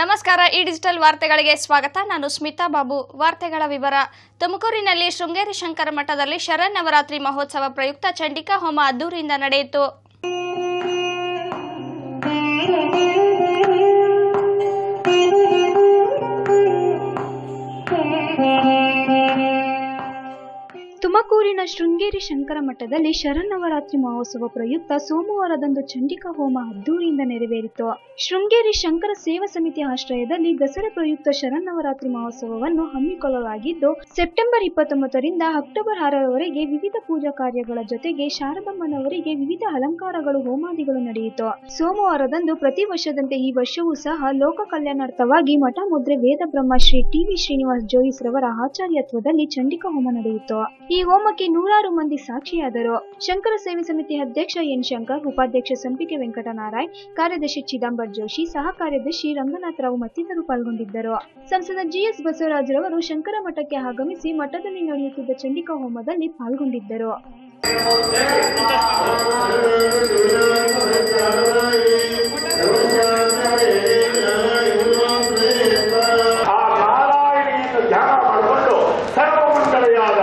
ನಮಸ್ಕಾರ ಈ ಡಿಜಿಟಲ್ ವಾರ್ತೆಗಳಿಗೆ ಸ್ವಾಗತ ನಾನು ಸ್ಮಿತಾ ಬಾಬು ವಾರ್ತೆಗಳ ವಿವರ ತುಮಕೂರಿನಲ್ಲಿ ಶೃಂಗೇರಿ ಶಂಕರ ಮಠದಲ್ಲಿ ಶರನ್ನವರಾತ್ರಿ ಮಹೋತ್ಸವ ಪ್ರಯುಕ್ತ ಚಂಡಿಕಾ ಹೋಮ ಅದ್ದೂರಿಯಿಂದ ನಡೆಯಿತು ತುಮಕೂರಿನ ಶೃಂಗೇರಿ ಶಂಕರ ಮಠದಲ್ಲಿ ಶರನ್ನವರಾತ್ರಿ ಮಹೋತ್ಸವ ಪ್ರಯುಕ್ತ ಸೋಮವಾರದಂದು ಚಂಡಿಕಾ ಹೋಮ ಅದ್ದೂರಿಯಿಂದ ನೆರವೇರಿತು ಶೃಂಗೇರಿ ಶಂಕರ ಸೇವಾ ಸಮಿತಿ ಆಶ್ರಯದಲ್ಲಿ ದಸರಾ ಪ್ರಯುಕ್ತ ಶರನ್ನವರಾತ್ರಿ ಮಹೋತ್ಸವವನ್ನು ಹಮ್ಮಿಕೊಳ್ಳಲಾಗಿದ್ದು ಸೆಪ್ಟೆಂಬರ್ ಇಪ್ಪತ್ತೊಂಬತ್ತರಿಂದ ಅಕ್ಟೋಬರ್ ಆರರವರೆಗೆ ವಿವಿಧ ಪೂಜಾ ಕಾರ್ಯಗಳ ಜೊತೆಗೆ ಶಾರದಮ್ಮನವರಿಗೆ ವಿವಿಧ ಅಲಂಕಾರಗಳು ಹೋಮಾದಿಗಳು ನಡೆಯಿತು ಸೋಮವಾರದಂದು ಪ್ರತಿ ವರ್ಷದಂತೆ ಈ ವರ್ಷವೂ ಸಹ ಲೋಕ ಕಲ್ಯಾಣಾರ್ಥವಾಗಿ ಮಠ ಮುದ್ರೆ ವೇದ ಬ್ರಹ್ಮ ಶ್ರೀ ಟಿ ವಿ ಶ್ರೀನಿವಾಸ್ ಜೋಯಿಸ್ ರವರ ಆಚಾರ್ಯತ್ವದಲ್ಲಿ ಚಂಡಿಕಾ ಹೋಮ ನಡೆಯಿತು ಈ ಹೋಮಕ್ಕೆ ನೂರಾರು ಮಂದಿ ಸಾಕ್ಷಿಯಾದರು ಶಂಕರ ಸೇವೆ ಸಮಿತಿ ಅಧ್ಯಕ್ಷ ಎನ್ ಶಂಕರ್ ಉಪಾಧ್ಯಕ್ಷ ಸಂಪಿಗೆ ವೆಂಕಟನಾರಾಯಣ್ ಕಾರ್ಯದರ್ಶಿ ಚಿದಂಬರ್ ಜೋಶಿ ಸಹ ಕಾರ್ಯದರ್ಶಿ ರಂಗನಾಥ್ ರಾವ್ ಮತ್ತಿತರರು ಪಾಲ್ಗೊಂಡಿದ್ದರು ಸಂಸದ ಜಿಎಸ್ ಬಸವರಾಜರವರು ಶಂಕರ ಮಠಕ್ಕೆ ಆಗಮಿಸಿ ಮಠದಲ್ಲಿ ನಡೆಯುತ್ತಿದ್ದ ಚಂಡಿಕಾ ಹೋಮದಲ್ಲಿ ಪಾಲ್ಗೊಂಡಿದ್ದರು ಆ ನಾರಾಯಣಿಯನ್ನು ಧ್ಯಾನ ಮಾಡಿಕೊಂಡು ಸರ್ವಮಂಗಳೆಯಾದ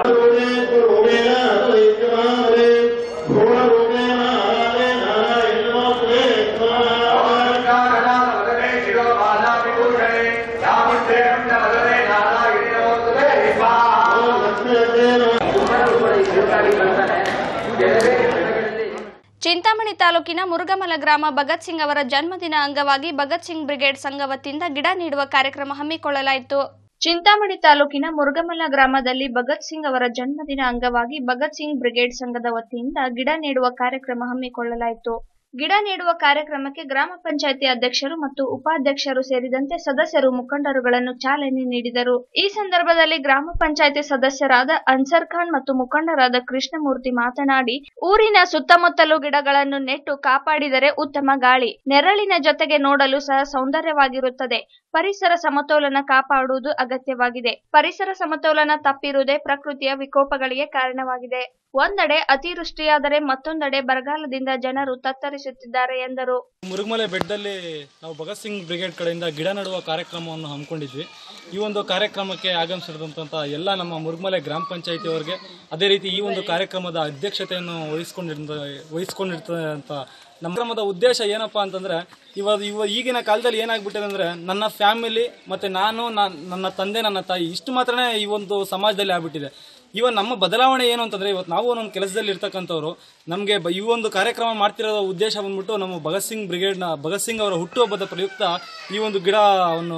ಚಿಂತಾಮಣಿ ತಾಲೂಕಿನ ಮುರುಗಮಲ ಗ್ರಾಮ ಭಗತ್ ಸಿಂಗ್ ಅವರ ಜನ್ಮದಿನ ಅಂಗವಾಗಿ ಭಗತ್ ಸಿಂಗ್ ಬ್ರಿಗೇಡ್ ಸಂಘ ವತಿಯಿಂದ ಗಿಡ ನೀಡುವ ಕಾರ್ಯಕ್ರಮ ಹಮ್ಮಿಕೊಳ್ಳಲಾಯಿತು ಚಿಂತಾಮಣಿ ತಾಲೂಕಿನ ಮುರುಗಮಲ ಗ್ರಾಮದಲ್ಲಿ ಭಗತ್ ಸಿಂಗ್ ಅವರ ಜನ್ಮದಿನ ಅಂಗವಾಗಿ ಭಗತ್ ಸಿಂಗ್ ಬ್ರಿಗೇಡ್ ಸಂಘದ ವತಿಯಿಂದ ಗಿಡ ನೀಡುವ ಕಾರ್ಯಕ್ರಮ ಹಮ್ಮಿಕೊಳ್ಳಲಾಯಿತು ಗಿಡ ನೀಡುವ ಕಾರ್ಯಕ್ರಮಕ್ಕೆ ಗ್ರಾಮ ಪಂಚಾಯಿತಿ ಅಧ್ಯಕ್ಷರು ಮತ್ತು ಉಪಾಧ್ಯಕ್ಷರು ಸೇರಿದಂತೆ ಸದಸ್ಯರು ಮುಖಂಡರುಗಳನ್ನು ಚಾಲನೆ ನೀಡಿದರು ಈ ಸಂದರ್ಭದಲ್ಲಿ ಗ್ರಾಮ ಪಂಚಾಯಿತಿ ಸದಸ್ಯರಾದ ಅನ್ಸರ್ ಖಾನ್ ಮತ್ತು ಮುಖಂಡರಾದ ಕೃಷ್ಣಮೂರ್ತಿ ಮಾತನಾಡಿ ಊರಿನ ಸುತ್ತಮುತ್ತಲು ಗಿಡಗಳನ್ನು ನೆಟ್ಟು ಕಾಪಾಡಿದರೆ ಉತ್ತಮ ಗಾಳಿ ನೆರಳಿನ ಜೊತೆಗೆ ನೋಡಲು ಸಹ ಸೌಂದರ್ಯವಾಗಿರುತ್ತದೆ ಪರಿಸರ ಸಮತೋಲನ ಕಾಪಾಡುವುದು ಅಗತ್ಯವಾಗಿದೆ ಪರಿಸರ ಸಮತೋಲನ ತಪ್ಪಿರುವುದೇ ಪ್ರಕೃತಿಯ ವಿಕೋಪಗಳಿಗೆ ಕಾರಣವಾಗಿದೆ ಒಂದೆಡೆ ಅತಿವೃಷ್ಟಿಯಾದರೆ ಮತ್ತೊಂದೆಡೆ ಬರಗಾಲದಿಂದ ಜನರು ತತ್ತರಿಸುತ್ತಿದ್ದಾರೆ ಎಂದರು ಮುರುಗಮಲೆ ಬೆಟ್ಟದಲ್ಲಿ ನಾವು ಭಗತ್ ಸಿಂಗ್ ಬ್ರಿಗೇಡ್ ಕಡೆಯಿಂದ ಗಿಡ ನೆಡುವ ಕಾರ್ಯಕ್ರಮವನ್ನು ಹಮ್ಮಿಕೊಂಡಿದ್ವಿ ಈ ಒಂದು ಕಾರ್ಯಕ್ರಮಕ್ಕೆ ಆಗಮಿಸಿದಂಥ ಎಲ್ಲ ನಮ್ಮ ಮುರುಗಮಲೆ ಗ್ರಾಮ ಪಂಚಾಯಿತಿಯವರಿಗೆ ಅದೇ ರೀತಿ ಈ ಒಂದು ಕಾರ್ಯಕ್ರಮದ ಅಧ್ಯಕ್ಷತೆಯನ್ನು ವಹಿಸ್ಕೊಂಡಿರ್ತ ವಹಿಸ್ಕೊಂಡಿರ್ತದೆ ಅಂತ ನಮ್ಮ ಕ್ರಮದ ಉದ್ದೇಶ ಏನಪ್ಪಾ ಅಂತಂದ್ರೆ ಇವಾಗ ಇವ ಈಗಿನ ಕಾಲದಲ್ಲಿ ಏನಾಗ್ಬಿಟ್ಟಿದೆ ಅಂದ್ರೆ ನನ್ನ ಫ್ಯಾಮಿಲಿ ಮತ್ತೆ ನಾನು ನಾನ್- ನನ್ನ ತಂದೆ ನನ್ನ ತಾಯಿ ಇಷ್ಟು ಮಾತ್ರನೇ ಈ ಒಂದು ಸಮಾಜದಲ್ಲಿ ಆಗ್ಬಿಟ್ಟಿದೆ ಇವನ್ ನಮ್ಮ ಬದಲಾವಣೆ ಏನು ಅಂತಂದ್ರೆ ಇವತ್ತು ನಾವು ಒಂದೊಂದು ಕೆಲಸದಲ್ಲಿ ಇರ್ತಕ್ಕಂಥವ್ರು ನಮಗೆ ಈ ಒಂದು ಕಾರ್ಯಕ್ರಮ ಮಾಡ್ತಿರೋ ಉದ್ದೇಶ ಬಂದ್ಬಿಟ್ಟು ನಮ್ಮ ಭಗತ್ ಸಿಂಗ್ ಬ್ರಿಗೇಡ್ನ ಭಗತ್ ಸಿಂಗ್ ಅವರ ಹುಟ್ಟುಹಬ್ಬದ ಪ್ರಯುಕ್ತ ಈ ಒಂದು ಗಿಡವನ್ನು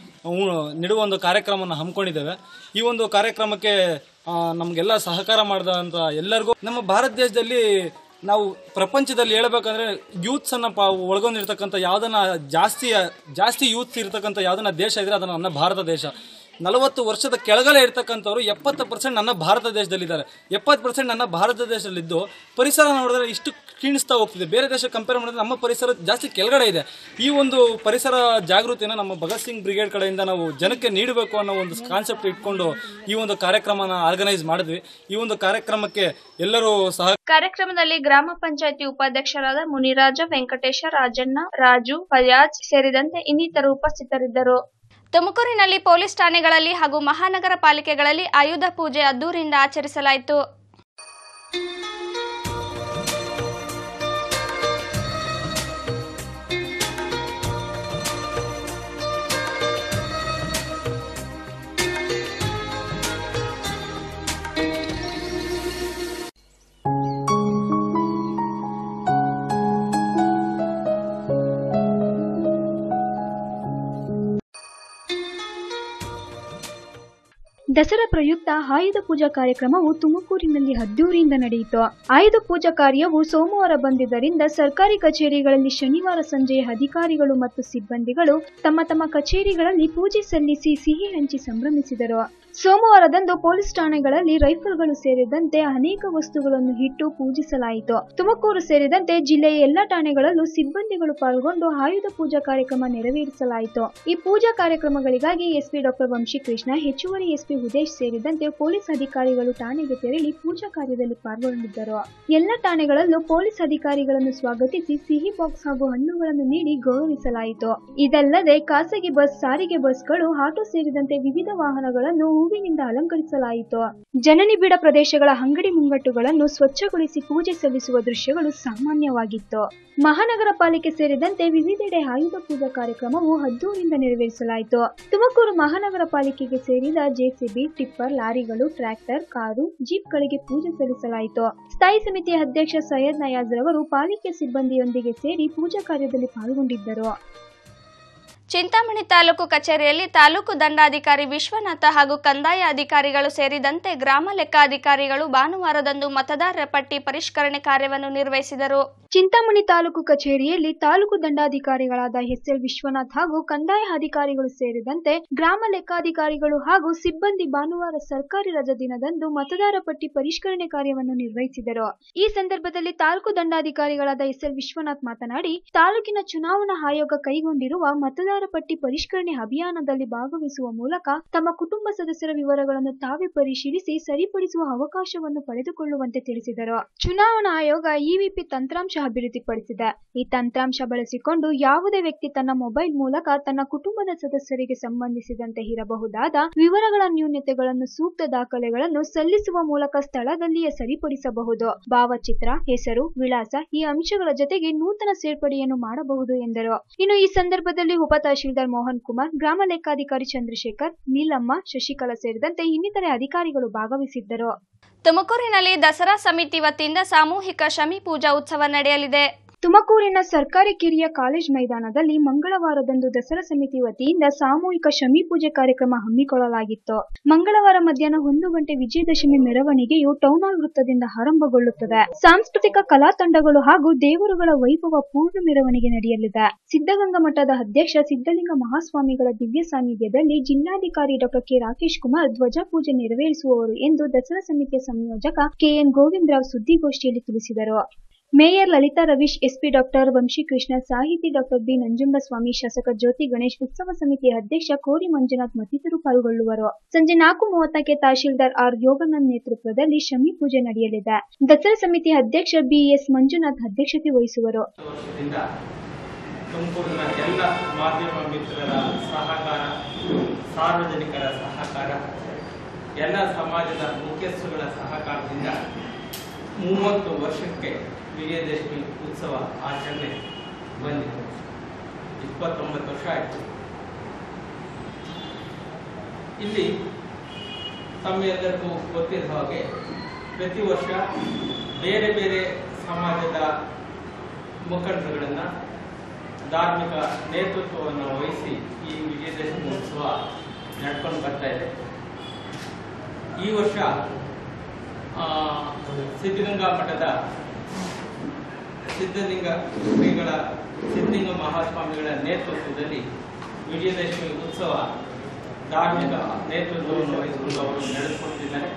ಉ- ನೆಡುವ ಒಂದು ಕಾರ್ಯಕ್ರಮವನ್ನು ಹಮ್ಮಿಕೊಂಡಿದ್ದೇವೆ ಈ ಒಂದು ಕಾರ್ಯಕ್ರಮಕ್ಕೆ ಆ, ನಮ್ಗೆಲ್ಲ ಸಹಕಾರ ಮಾಡಿದಂತ ಎಲ್ಲರಿಗೂ ನಮ್ಮ ಭಾರತ ದೇಶದಲ್ಲಿ ನಾವು ಪ್ರಪಂಚದಲ್ಲಿ ಹೇಳ್ಬೇಕಂದ್ರೆ ಯೂತ್ಸ್ ಅನ್ನ ಪ- ಒಳಗೊಂಡಿರ್ತಕ್ಕಂಥ ಯಾವ್ದನ್ನ ಜಾಸ್ತಿ ಜಾಸ್ತಿ ಯೂತ್ಸ್ ಇರ್ತಕ್ಕಂಥ ಯಾವ್ದನ್ನ ದೇಶ ಇದ್ರೆ ಅದನ್ನ ನನ್ನ ಭಾರತ ದೇಶ ನಲವತ್ತು ವರ್ಷದ ಕೆಳಗಡೆ ಇರ್ತಕ್ಕಂಥವ್ರು ಎಪ್ಪತ್ತು ಪರ್ಸೆಂಟ್ ನನ್ನ ಭಾರತ ದೇಶದಲ್ಲಿದ್ದಾರೆ ಎಪ್ಪತ್ತು ಪರ್ಸೆಂಟ್ ನನ್ನ ಭಾರತ ದೇಶದಲ್ಲಿದ್ದು ಪರಿಸರ ನೋಡಿದ್ರೆ ಇಷ್ಟು ಕ್ಷೀಣಿಸ್ತಾ ಹೋಗ್ತಿದೆ ಬೇರೆ ದೇಶ ಕಂಪೇರ್ ಮಾಡಿದ್ರೆ ನಮ್ಮ ಪರಿಸರ ಜಾಸ್ತಿ ಕೆಳಗಡೆ ಇದೆ ಈ ಒಂದು ಪರಿಸರ ಜಾಗೃತಿನ ನಮ್ಮ ಭಗತ್ ಸಿಂಗ್ ಬ್ರಿಗೇಡ್ ಕಡೆಯಿಂದ ನಾವು ಜನಕ್ಕೆ ನೀಡಬೇಕು ಅನ್ನೋ ಒಂದು ಕಾನ್ಸೆಪ್ಟ್ ಇಟ್ಕೊಂಡು ಈ ಒಂದು ಕಾರ್ಯಕ್ರಮನ ಆರ್ಗನೈಸ್ ಮಾಡಿದ್ವಿ ಈ ಒಂದು ಕಾರ್ಯಕ್ರಮಕ್ಕೆ ಎಲ್ಲರೂ ಸಹ ಕಾರ್ಯಕ್ರಮದಲ್ಲಿ ಗ್ರಾಮ ಪಂಚಾಯಿತಿ ಉಪಾಧ್ಯಕ್ಷರಾದ ಮುನಿರಾಜ ವೆಂಕಟೇಶ ರಾಜಣ್ಣ ರಾಜು ಫಯಾಜ್ ಸೇರಿದಂತೆ ಇನ್ನಿತರು ಉಪಸ್ಥಿತರಿದ್ದರು ತುಮಕೂರಿನಲ್ಲಿ ಪೊಲೀಸ್ ಠಾಣೆಗಳಲ್ಲಿ ಹಾಗೂ ಮಹಾನಗರ ಪಾಲಿಕೆಗಳಲ್ಲಿ ಆಯುಧ ಪೂಜೆ ಅದ್ದೂರಿಯಿಂದ ಆಚರಿಸಲಾಯಿತು ದಸರಾ ಪ್ರಯುಕ್ತ ಆಯುಧ ಪೂಜಾ ಕಾರ್ಯಕ್ರಮವು ತುಮಕೂರಿನಲ್ಲಿ ಅದ್ದೂರಿಯಿಂದ ನಡೆಯಿತು ಆಯುಧ ಪೂಜಾ ಕಾರ್ಯವು ಸೋಮವಾರ ಬಂದಿದ್ದರಿಂದ ಸರ್ಕಾರಿ ಕಚೇರಿಗಳಲ್ಲಿ ಶನಿವಾರ ಸಂಜೆ ಅಧಿಕಾರಿಗಳು ಮತ್ತು ಸಿಬ್ಬಂದಿಗಳು ತಮ್ಮ ತಮ್ಮ ಕಚೇರಿಗಳಲ್ಲಿ ಪೂಜೆ ಸಲ್ಲಿಸಿ ಸಿಹಿ ಹಂಚಿ ಸಂಭ್ರಮಿಸಿದರು ಸೋಮವಾರದಂದು ಪೊಲೀಸ್ ಠಾಣೆಗಳಲ್ಲಿ ರೈಫಲ್ಗಳು ಸೇರಿದಂತೆ ಅನೇಕ ವಸ್ತುಗಳನ್ನು ಇಟ್ಟು ಪೂಜಿಸಲಾಯಿತು ತುಮಕೂರು ಸೇರಿದಂತೆ ಜಿಲ್ಲೆಯ ಎಲ್ಲ ಠಾಣೆಗಳಲ್ಲೂ ಸಿಬ್ಬಂದಿಗಳು ಪಾಲ್ಗೊಂಡು ಆಯುಧ ಪೂಜಾ ಕಾರ್ಯಕ್ರಮ ನೆರವೇರಿಸಲಾಯಿತು ಈ ಪೂಜಾ ಕಾರ್ಯಕ್ರಮಗಳಿಗಾಗಿ ಎಸ್ಪಿ ಡಾಕ್ಟರ್ ವಂಶಿಕೃಷ್ಣ ಹೆಚ್ಚುವರಿ ಎಸ್ಪಿ ಉದೇಶ್ ಸೇರಿದಂತೆ ಪೊಲೀಸ್ ಅಧಿಕಾರಿಗಳು ಠಾಣೆಗೆ ತೆರಳಿ ಪೂಜಾ ಕಾರ್ಯದಲ್ಲಿ ಪಾಲ್ಗೊಂಡಿದ್ದರು ಎಲ್ಲ ಠಾಣೆಗಳಲ್ಲೂ ಪೊಲೀಸ್ ಅಧಿಕಾರಿಗಳನ್ನು ಸ್ವಾಗತಿಸಿ ಸಿಹಿ ಬಾಕ್ಸ್ ಹಾಗೂ ಹಣ್ಣುಗಳನ್ನು ನೀಡಿ ಗೌರವಿಸಲಾಯಿತು ಇದಲ್ಲದೆ ಖಾಸಗಿ ಬಸ್ ಸಾರಿಗೆ ಬಸ್ಗಳು ಆಟೋ ಸೇರಿದಂತೆ ವಿವಿಧ ವಾಹನಗಳನ್ನು ಹೂವಿನಿಂದ ಅಲಂಕರಿಸಲಾಯಿತು ಜನನಿಬಿಡ ಪ್ರದೇಶಗಳ ಅಂಗಡಿ ಮುಂಗಟ್ಟುಗಳನ್ನು ಸ್ವಚ್ಛಗೊಳಿಸಿ ಪೂಜೆ ಸಲ್ಲಿಸುವ ದೃಶ್ಯಗಳು ಸಾಮಾನ್ಯವಾಗಿತ್ತು ಮಹಾನಗರ ಪಾಲಿಕೆ ಸೇರಿದಂತೆ ವಿವಿಧೆಡೆ ಆಯುಧ ಪೂಜಾ ಕಾರ್ಯಕ್ರಮವು ಅದ್ದೂರಿಯಿಂದ ನೆರವೇರಿಸಲಾಯಿತು ತುಮಕೂರು ಮಹಾನಗರ ಪಾಲಿಕೆಗೆ ಸೇರಿದ ಜೆಸಿಬಿ ಟಿಪ್ಪರ್ ಲಾರಿಗಳು ಟ್ರ್ಯಾಕ್ಟರ್ ಕಾರು ಜೀಪ್ಗಳಿಗೆ ಪೂಜೆ ಸಲ್ಲಿಸಲಾಯಿತು ಸ್ಥಾಯಿ ಸಮಿತಿಯ ಅಧ್ಯಕ್ಷ ಸೈಯದ್ ನಯಾಜ್ ರವರು ಪಾಲಿಕೆ ಸಿಬ್ಬಂದಿಯೊಂದಿಗೆ ಸೇರಿ ಪೂಜಾ ಕಾರ್ಯದಲ್ಲಿ ಪಾಲ್ಗೊಂಡಿದ್ದರು ಚಿಂತಾಮಣಿ ತಾಲೂಕು ಕಚೇರಿಯಲ್ಲಿ ತಾಲೂಕು ದಂಡಾಧಿಕಾರಿ ವಿಶ್ವನಾಥ ಹಾಗೂ ಕಂದಾಯ ಅಧಿಕಾರಿಗಳು ಸೇರಿದಂತೆ ಗ್ರಾಮ ಲೆಕ್ಕಾಧಿಕಾರಿಗಳು ಭಾನುವಾರದಂದು ಮತದಾರರ ಪಟ್ಟಿ ಪರಿಷ್ಕರಣೆ ಕಾರ್ಯವನ್ನು ನಿರ್ವಹಿಸಿದರು ಚಿಂತಾಮಣಿ ತಾಲೂಕು ಕಚೇರಿಯಲ್ಲಿ ತಾಲೂಕು ದಂಡಾಧಿಕಾರಿಗಳಾದ ಎಸ್ ಎಲ್ ವಿಶ್ವನಾಥ್ ಹಾಗೂ ಕಂದಾಯ ಅಧಿಕಾರಿಗಳು ಸೇರಿದಂತೆ ಗ್ರಾಮ ಲೆಕ್ಕಾಧಿಕಾರಿಗಳು ಹಾಗೂ ಸಿಬ್ಬಂದಿ ಭಾನುವಾರ ಸರ್ಕಾರಿ ರಜಾ ದಿನದಂದು ಮತದಾರ ಪಟ್ಟಿ ಪರಿಷ್ಕರಣೆ ಕಾರ್ಯವನ್ನು ನಿರ್ವಹಿಸಿದರು ಈ ಸಂದರ್ಭದಲ್ಲಿ ತಾಲೂಕು ದಂಡಾಧಿಕಾರಿಗಳಾದ ಎಸ್ ಎಲ್ ವಿಶ್ವನಾಥ್ ಮಾತನಾಡಿ ತಾಲೂಕಿನ ಚುನಾವಣಾ ಆಯೋಗ ಕೈಗೊಂಡಿರುವ ಮತದಾರ ಪಟ್ಟಿ ಪರಿಷ್ಕರಣೆ ಅಭಿಯಾನದಲ್ಲಿ ಭಾಗವಹಿಸುವ ಮೂಲಕ ತಮ್ಮ ಕುಟುಂಬ ಸದಸ್ಯರ ವಿವರಗಳನ್ನು ತಾವೇ ಪರಿಶೀಲಿಸಿ ಸರಿಪಡಿಸುವ ಅವಕಾಶವನ್ನು ಪಡೆದುಕೊಳ್ಳುವಂತೆ ತಿಳಿಸಿದರು ಚುನಾವಣಾ ಆಯೋಗ ಇವಿಪಿ ತಂತ್ರಾಂಶ ಅಭಿವೃದ್ಧಿಪಡಿಸಿದೆ ಈ ತಂತ್ರಾಂಶ ಬಳಸಿಕೊಂಡು ಯಾವುದೇ ವ್ಯಕ್ತಿ ತನ್ನ ಮೊಬೈಲ್ ಮೂಲಕ ತನ್ನ ಕುಟುಂಬದ ಸದಸ್ಯರಿಗೆ ಸಂಬಂಧಿಸಿದಂತೆ ಇರಬಹುದಾದ ವಿವರಗಳ ನ್ಯೂನತೆಗಳನ್ನು ಸೂಕ್ತ ದಾಖಲೆಗಳನ್ನು ಸಲ್ಲಿಸುವ ಮೂಲಕ ಸ್ಥಳದಲ್ಲಿಯೇ ಸರಿಪಡಿಸಬಹುದು ಭಾವಚಿತ್ರ ಹೆಸರು ವಿಳಾಸ ಈ ಅಂಶಗಳ ಜೊತೆಗೆ ನೂತನ ಸೇರ್ಪಡೆಯನ್ನು ಮಾಡಬಹುದು ಎಂದರು ಇನ್ನು ಈ ಸಂದರ್ಭದಲ್ಲಿ ಉಪ ತಹಶೀಲ್ದಾರ್ ಮೋಹನ್ ಕುಮಾರ್ ಗ್ರಾಮ ಲೆಕ್ಕಾಧಿಕಾರಿ ಚಂದ್ರಶೇಖರ್ ನೀಲಮ್ಮ ಶಶಿಕಲಾ ಸೇರಿದಂತೆ ಇನ್ನಿತರೆ ಅಧಿಕಾರಿಗಳು ಭಾಗವಹಿಸಿದ್ದರು ತುಮಕೂರಿನಲ್ಲಿ ದಸರಾ ಸಮಿತಿ ವತಿಯಿಂದ ಸಾಮೂಹಿಕ ಶಮಿ ಪೂಜಾ ಉತ್ಸವ ನಡೆಯಲಿದೆ ತುಮಕೂರಿನ ಸರ್ಕಾರಿ ಕಿರಿಯ ಕಾಲೇಜ್ ಮೈದಾನದಲ್ಲಿ ಮಂಗಳವಾರದಂದು ದಸರಾ ಸಮಿತಿ ವತಿಯಿಂದ ಸಾಮೂಹಿಕ ಶಮಿ ಪೂಜೆ ಕಾರ್ಯಕ್ರಮ ಹಮ್ಮಿಕೊಳ್ಳಲಾಗಿತ್ತು ಮಂಗಳವಾರ ಮಧ್ಯಾಹ್ನ ಒಂದು ಗಂಟೆ ವಿಜಯದಶಮಿ ಮೆರವಣಿಗೆಯು ಟೌನ್ ಹಾಲ್ ವೃತ್ತದಿಂದ ಆರಂಭಗೊಳ್ಳುತ್ತದೆ ಸಾಂಸ್ಕೃತಿಕ ಕಲಾ ತಂಡಗಳು ಹಾಗೂ ದೇವರುಗಳ ವೈಭವ ಪೂರ್ಣ ಮೆರವಣಿಗೆ ನಡೆಯಲಿದೆ ಸಿದ್ಧಗಂಗಾ ಮಠದ ಅಧ್ಯಕ್ಷ ಸಿದ್ಧಲಿಂಗ ಮಹಾಸ್ವಾಮಿಗಳ ದಿವ್ಯ ಸಾನ್ನಿಧ್ಯದಲ್ಲಿ ಜಿಲ್ಲಾಧಿಕಾರಿ ಡಾಕ್ಟರ್ ಕೆ ರಾಕೇಶ್ ಕುಮಾರ್ ಧ್ವಜ ಪೂಜೆ ನೆರವೇರಿಸುವವರು ಎಂದು ದಸರಾ ಸಮಿತಿಯ ಸಂಯೋಜಕ ಕೆಎನ್ ಗೋವಿಂದರಾವ್ ಸುದ್ದಿಗೋಷ್ಠಿಯಲ್ಲಿ ತಿಳಿಸಿದರು mayor Lalitha Ravish SP doctor Vamshikrishna ಸಾಹಿತಿ ಡಾಕ್ಟರ್ ಬಿ ನಂಜುಂಡಸ್ವಾಮಿ ಶಾಸಕ ಜ್ಯೋತಿ ಗಣೇಶ್ ಉತ್ಸವ ಸಮಿತಿಯ ಅಧ್ಯಕ್ಷ ಕೋರಿ ಮಂಜುನಾಥ್ ಮತ್ತಿತರರು ಪಾಲ್ಗೊಳ್ಳುವರು ಸಂಜೆ ನಾಲ್ಕು ಮೂವತ್ತಕ್ಕೆ ತಹಶೀಲ್ದಾರ್ ಆರ್ ಯೋಗಾನಂದ್ ನೇತೃತ್ವದಲ್ಲಿ ಶಮಿ ಪೂಜೆ ನಡೆಯಲಿದೆ ದಸರಾ ಸಮಿತಿಯ ಅಧ್ಯಕ್ಷ ಬಿಎಸ್ ಮಂಜುನಾಥ್ ಅಧ್ಯಕ್ಷತೆ ವಹಿಸುವರು ವರ್ಷದಿಂದ ತುಮಕೂರಿನ ಎಲ್ಲ ಮಾಧ್ಯಮ ಮಿತ್ರರ ಸಹಕಾರ ಸಾರ್ವಜನಿಕರ ಸಹಕಾರ ಎಲ್ಲ ಸಮಾಜದ ಮುಖ್ಯಸ್ಥರುಗಳ ಸಹಕಾರದಿಂದ ಮೂವತ್ತು ವರ್ಷಕ್ಕೆ ವಿಜಯದಶಮಿ ಉತ್ಸವ ಆಚರಣೆ ಬಂದಿದೆ ಇಪ್ಪತ್ತೊಂಬತ್ತು ವರ್ಷ ಆಯಿತು ಇಲ್ಲಿ ತಮ್ಮೆಲ್ಲರಿಗೂ ಗೊತ್ತಿರುವ ಹಾಗೆ ಪ್ರತಿ ವರ್ಷ ಬೇರೆ ಬೇರೆ ಸಮಾಜದ ಮುಖಂಡರುಗಳನ್ನು ಧಾರ್ಮಿಕ ನೇತೃತ್ವವನ್ನು ವಹಿಸಿ ಈ ವಿಜಯದಶಮಿ ಉತ್ಸವ ನಡ್ಕೊಂಡು ಬರ್ತಾ ಇದೆ ಈ ವರ್ಷ ಆ, ಸಿದ್ಧಗಂಗಾ ಮಠದ ಸಿದ್ಧಲಿಂಗ ಶ್ರೀಗಳ ಸಿದ್ಧಲಿಂಗ ಮಹಾಸ್ವಾಮಿಗಳ ನೇತೃತ್ವದಲ್ಲಿ ವಿಜಯದಶಮಿ ಉತ್ಸವ ಧಾರ್ಮಿಕ ನೇತೃತ್ವವನ್ನು ವಹಿಸಿಕೊಂಡು ಅವರು ನಡೆಸಿಕೊಡ್ತಿದ್ದಾರೆ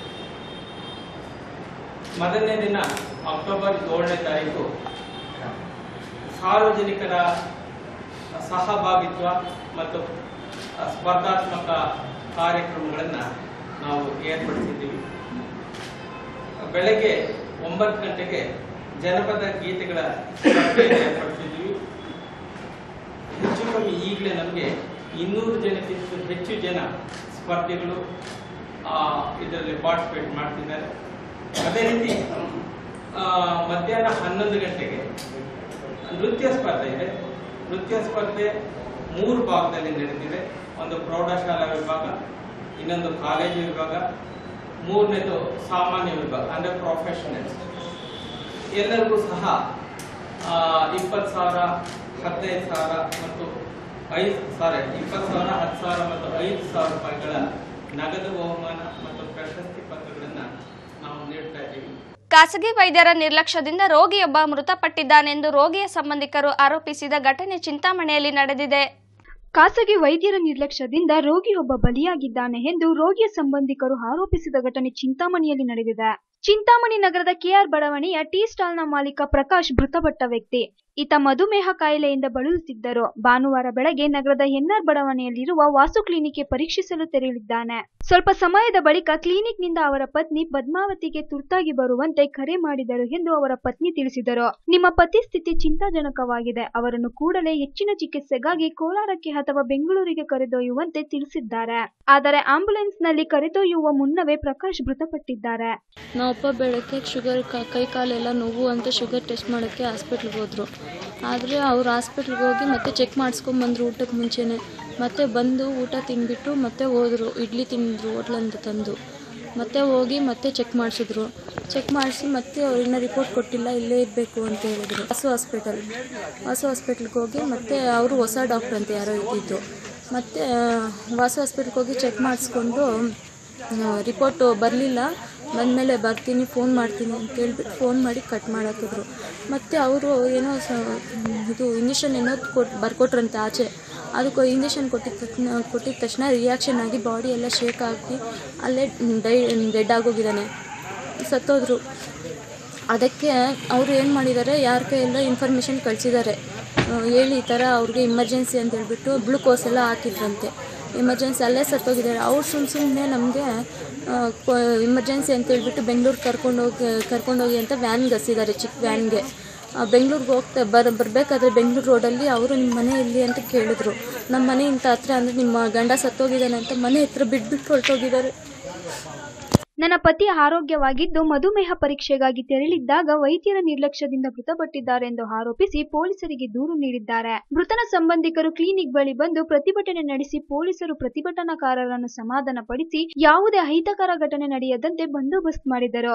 ಮೊದಲನೇ ದಿನ ಅಕ್ಟೋಬರ್ ಏಳನೇ ತಾರೀಕು ಸಾರ್ವಜನಿಕರ ಸಹಭಾಗಿತ್ವ ಮತ್ತು ಸ್ಪರ್ಧಾತ್ಮಕ ಕಾರ್ಯಕ್ರಮಗಳನ್ನು ನಾವು ಏರ್ಪಡಿಸಿದ್ದೀವಿ ಬೆಳಗ್ಗೆ ಒಂಬತ್ತು ಗಂಟೆಗೆ ಜನಪದ ಗೀತೆಗಳ ಸ್ಪರ್ಧೆಯನ್ನು ಏರ್ಪಡಿಸಿದ್ದೀವಿ ಹೆಚ್ಚು ಕಮ್ಮಿ ಈಗಲೇ ನಮಗೆ ಇನ್ನೂರು ಜನಕ್ಕಿಂತ ಹೆಚ್ಚು ಜನ ಸ್ಪರ್ಧಿಗಳು ಆ, ಇದರಲ್ಲಿ ಪಾರ್ಟಿಸಿಪೇಟ್ ಮಾಡ್ತಿದ್ದಾರೆ ಅದೇ ರೀತಿ ಆ, ಮಧ್ಯಾಹ್ನ ಹನ್ನೊಂದು ಗಂಟೆಗೆ ನೃತ್ಯ ಸ್ಪರ್ಧೆ ಇದೆ ನೃತ್ಯ ಸ್ಪರ್ಧೆ ಮೂರು ಭಾಗದಲ್ಲಿ ನಡೆದಿದೆ ಒಂದು ಪ್ರೌಢಶಾಲಾ ವಿಭಾಗ ಇನ್ನೊಂದು ಕಾಲೇಜು ವಿಭಾಗ ಮೂರನೇದು ಸಾಮಾನ್ಯ ವಿಭಾಗ ಅಂದರೆ ಪ್ರೊಫೆಷನಲ್ಸ್ ಎಲ್ಲರಿಗೂ ಸಹ ಇಪ್ಪತ್ತು ಸಾವಿರ ಹದಿನೈದು ಸಾವಿರ ಮತ್ತು ಐದು ಸಾರಿ ಇಪ್ಪತ್ತು ಸಾವಿರ ಹತ್ತು ಸಾವಿರ ಮತ್ತು ಐದು ಸಾವಿರ ರೂಪಾಯಿಗಳ ನಗದು ಬಹುಮಾನ ಮತ್ತು ಪ್ರಶಸ್ತಿ ಪತ್ರಗಳನ್ನು ನಾವು ನೀಡ್ತಾ ಇದ್ದೀವಿ ಖಾಸಗಿ ವೈದ್ಯರ ನಿರ್ಲಕ್ಷ್ಯದಿಂದ ರೋಗಿಯೊಬ್ಬ ಮೃತಪಟ್ಟಿದ್ದಾನೆಂದು ರೋಗಿಯ ಸಂಬಂಧಿಕರು ಆರೋಪಿಸಿದ ಘಟನೆ ಚಿಂತಾಮಣಿಯಲ್ಲಿ ನಡೆದಿದೆ ಖಾಸಗಿ ವೈದ್ಯರ ನಿರ್ಲಕ್ಷ್ಯದಿಂದ ರೋಗಿಯೊಬ್ಬ ಬಲಿಯಾಗಿದ್ದಾನೆ ಎಂದು ರೋಗಿಯ ಸಂಬಂಧಿಕರು ಆರೋಪಿಸಿದ ಘಟನೆ ಚಿಂತಾಮಣಿಯಲ್ಲಿ ನಡೆದಿದೆ ಚಿಂತಾಮಣಿ ನಗರದ ಕೆಆರ್ ಬಡಾವಣೆಯ ಟೀ ಸ್ಟಾಲ್ನ ಮಾಲೀಕ ಪ್ರಕಾಶ್ ಮೃತಪಟ್ಟ ವ್ಯಕ್ತಿ ಈತ ಮಧುಮೇಹ ಕಾಯಿಲೆಯಿಂದ ಬಳಲುತ್ತಿದ್ದರು ಭಾನುವಾರ ಬೆಳಗ್ಗೆ ನಗರದ ಎನ್ಆರ್ ಬಡಾವಣೆಯಲ್ಲಿರುವ ವಾಸು ಕ್ಲಿನಿಕ್ಗೆ ಪರೀಕ್ಷಿಸಲು ತೆರಳಿದ್ದಾನೆ ಸ್ವಲ್ಪ ಸಮಯದ ಬಳಿಕ ಕ್ಲಿನಿಕ್ನಿಂದ ಅವರ ಪತ್ನಿ ಪದ್ಮಾವತಿಗೆ ತುರ್ತಾಗಿ ಬರುವಂತೆ ಕರೆ ಮಾಡಿದರು ಎಂದು ಅವರ ಪತ್ನಿ ತಿಳಿಸಿದರು ನಿಮ್ಮ ಪತಿ ಸ್ಥಿತಿ ಚಿಂತಾಜನಕವಾಗಿದೆ ಅವರನ್ನು ಕೂಡಲೇ ಹೆಚ್ಚಿನ ಚಿಕಿತ್ಸೆಗಾಗಿ ಕೋಲಾರಕ್ಕೆ ಅಥವಾ ಬೆಂಗಳೂರಿಗೆ ಕರೆದೊಯ್ಯುವಂತೆ ತಿಳಿಸಿದ್ದಾರೆ ಆದರೆ ಆಂಬ್ಯುಲೆನ್ಸ್ನಲ್ಲಿ ಕರೆದೊಯ್ಯುವ ಮುನ್ನವೇ ಪ್ರಕಾಶ್ ಮೃತಪಟ್ಟಿದ್ದಾರೆ ನಮ್ಮಪ್ಪ ಬೆಳಗ್ಗೆ ಶುಗರ್ ಕೈ ಕಾಲೆಲ್ಲ ನೋವು ಅಂತ ಶುಗರ್ ಟೆಸ್ಟ್ ಮಾಡೋಕ್ಕೆ ಹಾಸ್ಪಿಟ್ಲಿಗೆ ಹೋದರು ಆದರೆ ಅವ್ರು ಹಾಸ್ಪಿಟ್ಲಿಗೆ ಹೋಗಿ ಮತ್ತೆ ಚೆಕ್ ಮಾಡಿಸ್ಕೊಂಬಂದ್ರು ಊಟಕ್ಕೆ ಮುಂಚೆನೇ ಮತ್ತೆ ಬಂದು ಊಟ ತಿಂದ್ಬಿಟ್ಟು ಮತ್ತೆ ಹೋದರು ಇಡ್ಲಿ ತಿಂದರು ಹೋಟ್ಲಿಂದ ತಂದು ಮತ್ತೆ ಹೋಗಿ ಮತ್ತೆ ಚೆಕ್ ಮಾಡಿಸಿದ್ರು ಚೆಕ್ ಮಾಡಿಸಿ ಮತ್ತೆ ಅವ್ರನ್ನ ರಿಪೋರ್ಟ್ ಕೊಟ್ಟಿಲ್ಲ ಇಲ್ಲೇ ಇರಬೇಕು ಅಂತ ಹೇಳಿದ್ರು ವಾಸು ಹಾಸ್ಪಿಟಲ್ ವಾಸು ಹಾಸ್ಪಿಟ್ಲಿಗೆ ಹೋಗಿ ಮತ್ತೆ ಅವರು ಹೊಸ ಡಾಕ್ಟ್ರ್ ಅಂತ ಯಾರೋ ಇದ್ದಿದ್ದು ಮತ್ತು ವಾಸು ಹಾಸ್ಪಿಟ್ಲಿಗೆ ಹೋಗಿ ಚೆಕ್ ಮಾಡಿಸ್ಕೊಂಡು ರಿಪೋರ್ಟು ಬರಲಿಲ್ಲ ಬಂದಮೇಲೆ ಬರ್ತೀನಿ ಫೋನ್ ಮಾಡ್ತೀನಿ ಅಂತ ಹೇಳ್ಬಿಟ್ಟು ಫೋನ್ ಮಾಡಿ ಕಟ್ ಮಾಡಾಕಿದ್ರು ಮತ್ತು ಅವರು ಏನೋ ಸ ಇದು ಇಂಜೆಕ್ಷನ್ ಏನೋ ಕೊಟ್ಟು ಬರ್ಕೊಟ್ರಂತೆ ಆಚೆ ಅದಕ್ಕೆ ಇಂಜೆಕ್ಷನ್ ಕೊಟ್ಟಿದ್ದ ತಕ್ಷಣ ಕೊಟ್ಟಿದ ತಕ್ಷಣ ರಿಯಾಕ್ಷನ್ ಆಗಿ ಬಾಡಿ ಎಲ್ಲ ಶೇಕ್ ಆಗಿ ಅಲ್ಲೇ ಡೈ ಡೆಡ್ ಆಗೋಗಿದ್ದಾನೆ ಸತ್ತೋದ್ರು ಅದಕ್ಕೆ ಅವರು ಏನು ಮಾಡಿದ್ದಾರೆ ಯಾರ ಕೈಯೆಲ್ಲ ಇನ್ಫಾರ್ಮೇಷನ್ ಕಳಿಸಿದ್ದಾರೆ ಹೇಳಿ ಈ ಥರ ಅವ್ರಿಗೆ ಇಮರ್ಜೆನ್ಸಿ ಅಂತ ಹೇಳ್ಬಿಟ್ಟು ಗ್ಲುಕೋಸ್ ಎಲ್ಲ ಹಾಕಿದ್ರಂತೆ ಎಮರ್ಜೆನ್ಸಿ ಅಲ್ಲೇ ಸತ್ತೋಗಿದ್ದಾರೆ ಅವ್ರು ಸುಮ್ಮ ಸುಮ್ಮನೆ ನಮಗೆ ಇಮರ್ಜೆನ್ಸಿ ಅಂತ ಹೇಳ್ಬಿಟ್ಟು ಬೆಂಗಳೂರಿಗೆ ಕರ್ಕೊಂಡೋಗಿ ಕರ್ಕೊಂಡೋಗಿ ಅಂತ ವ್ಯಾನ್ ಗಸಿದ್ದಾರೆ ಚಿಕ್ಕ ವ್ಯಾನ್ಗೆ ಬೆಂಗಳೂರಿಗೆ ಹೋಗ್ತಾ ಬರ್ ಬರಬೇಕಾದ್ರೆ ಬೆಂಗಳೂರು ರೋಡಲ್ಲಿ ಅವರು ನಿಮ್ಮ ಮನೆ ಎಲ್ಲಿ ಅಂತ ಕೇಳಿದ್ರು ನಮ್ಮ ಮನೆ ಇಂಥ ಹತ್ರ ಅಂದರೆ ನಿಮ್ಮ ಗಂಡ ಸತ್ತೋಗಿದ್ದಾನೆ ಅಂತ ಮನೆ ಹತ್ರ ಬಿಟ್ಬಿಟ್ಟು ಹೊರಟೋಗಿದ್ದಾರೆ ನನ್ನ ಪತಿ ಆರೋಗ್ಯವಾಗಿದ್ದು ಮಧುಮೇಹ ಪರೀಕ್ಷೆಗಾಗಿ ತೆರಳಿದ್ದಾಗ ವೈದ್ಯರ ನಿರ್ಲಕ್ಷ್ಯದಿಂದ ಮೃತಪಟ್ಟಿದ್ದಾರೆ ಎಂದು ಆರೋಪಿಸಿ ಪೊಲೀಸರಿಗೆ ದೂರು ನೀಡಿದ್ದಾರೆ ಮೃತನ ಸಂಬಂಧಿಕರು ಕ್ಲಿನಿಕ್ ಬಳಿ ಬಂದು ಪ್ರತಿಭಟನೆ ನಡೆಸಿ ಪೊಲೀಸರು ಪ್ರತಿಭಟನಾಕಾರರನ್ನು ಸಮಾಧಾನಪಡಿಸಿ ಯಾವುದೇ ಅಹಿತಕರ ಘಟನೆ ನಡೆಯದಂತೆ ಬಂದೋಬಸ್ತ್ ಮಾಡಿದರು